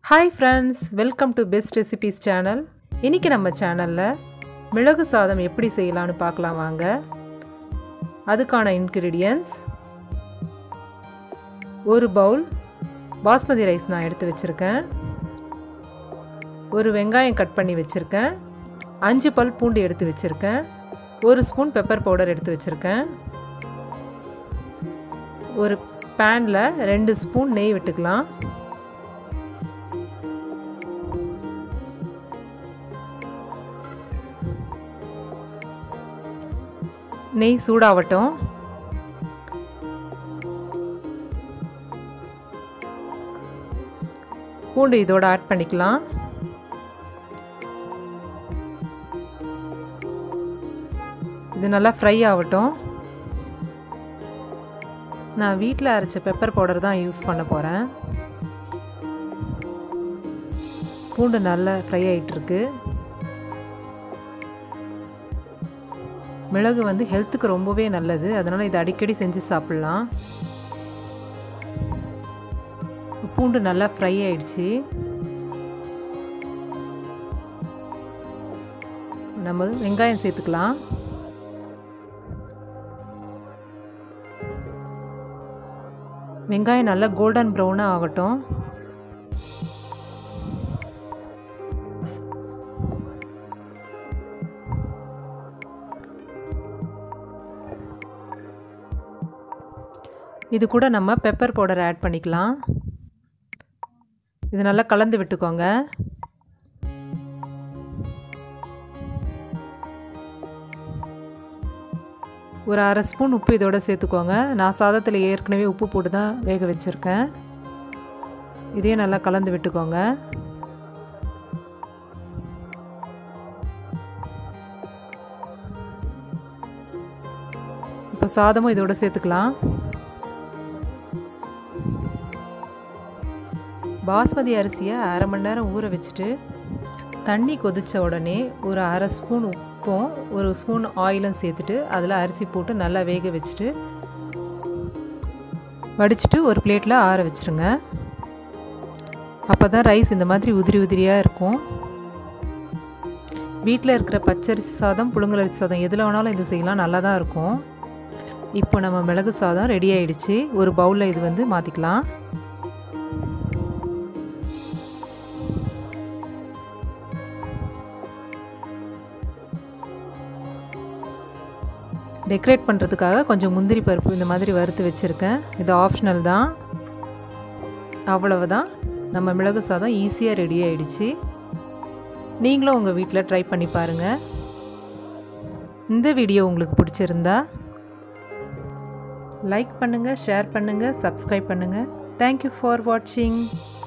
hi friends welcome to best recipes channel இன்றைக்கி நம்ம சேனலில் மிளகு சாதம் எப்படி செய்யலான்னு பார்க்கலாம் வாங்க அதுக்கான இன்க்ரீடியன்ஸ் ஒரு பவுல் பாஸ்மதி ரைஸ் நான் எடுத்து வச்சுருக்கேன் ஒரு வெங்காயம் கட் பண்ணி வச்சுருக்கேன் அஞ்சு பல் பூண்டு எடுத்து வச்சுருக்கேன் ஒரு ஸ்பூன் பெப்பர் பவுடர் எடுத்து வச்சுருக்கேன் ஒரு பேனில் ரெண்டு ஸ்பூன் நெய் விட்டுக்கலாம் நெய் சூடாகட்டும் பூண்டு இதோட ஆட் பண்ணிக்கலாம் இது நல்லா ஃப்ரை ஆகட்டும் நான் வீட்டில் அரைச்ச பெப்பர் பவுடர் தான் யூஸ் பண்ண போகிறேன் பூண்டு நல்லா ஃப்ரை ஆகிட்டுருக்கு மிளகு வந்து ஹெல்த்துக்கு ரொம்பவே நல்லது அதனால் இதை அடிக்கடி செஞ்சு சாப்பிட்லாம் பூண்டு நல்லா ஃப்ரை ஆயிடுச்சு நம்ம வெங்காயம் சேர்த்துக்கலாம் வெங்காயம் நல்லா கோல்டன் ப்ரௌனாக ஆகட்டும் இது கூட நம்ம பெப்பர் பவுடர் ஆட் பண்ணிக்கலாம் இது நல்லா கலந்து விட்டுக்கோங்க ஒரு அரை ஸ்பூன் உப்பு இதோட சேர்த்துக்கோங்க நான் சாதத்தில் ஏற்கனவே உப்பு போட்டு தான் வேக வச்சுருக்கேன் இதையும் நல்லா கலந்து விட்டுக்கோங்க இப்போ சாதமும் இதோட சேர்த்துக்கலாம் பாஸ்மதி அரிசியை அரை மணி நேரம் ஊற வச்சுட்டு தண்ணி கொதித்த உடனே ஒரு அரை ஸ்பூன் உப்பும் ஒரு ஸ்பூன் ஆயிலும் சேர்த்துட்டு அதில் அரிசி போட்டு நல்லா வேக வச்சுட்டு வடிச்சிட்டு ஒரு பிளேட்டில் ஆற வச்சுருங்க அப்போ தான் ரைஸ் இந்த மாதிரி உதிரி உதிரியாக இருக்கும் வீட்டில் இருக்கிற பச்சரிசி சாதம் புழுங்கலரிசி சாதம் எதில் வேணாலும் இது செய்யலாம் நல்லா தான் இருக்கும் இப்போ நம்ம மிளகு சாதம் ரெடி ஆகிடுச்சு ஒரு பவுலில் இது வந்து மாற்றிக்கலாம் டெக்கரேட் பண்ணுறதுக்காக கொஞ்சம் முந்திரி பருப்பு இந்த மாதிரி வறுத்து வச்சுருக்கேன் இது ஆப்ஷனல் தான் அவ்வளவுதான் நம்ம மிளகு சாதம் ஈஸியாக ரெடி ஆகிடுச்சு நீங்களும் உங்கள் வீட்டில் ட்ரை பண்ணி பாருங்கள் இந்த வீடியோ உங்களுக்கு பிடிச்சிருந்தா லைக் பண்ணுங்கள் ஷேர் பண்ணுங்கள் சப்ஸ்கிரைப் பண்ணுங்கள் தேங்க்யூ ஃபார் வாட்சிங்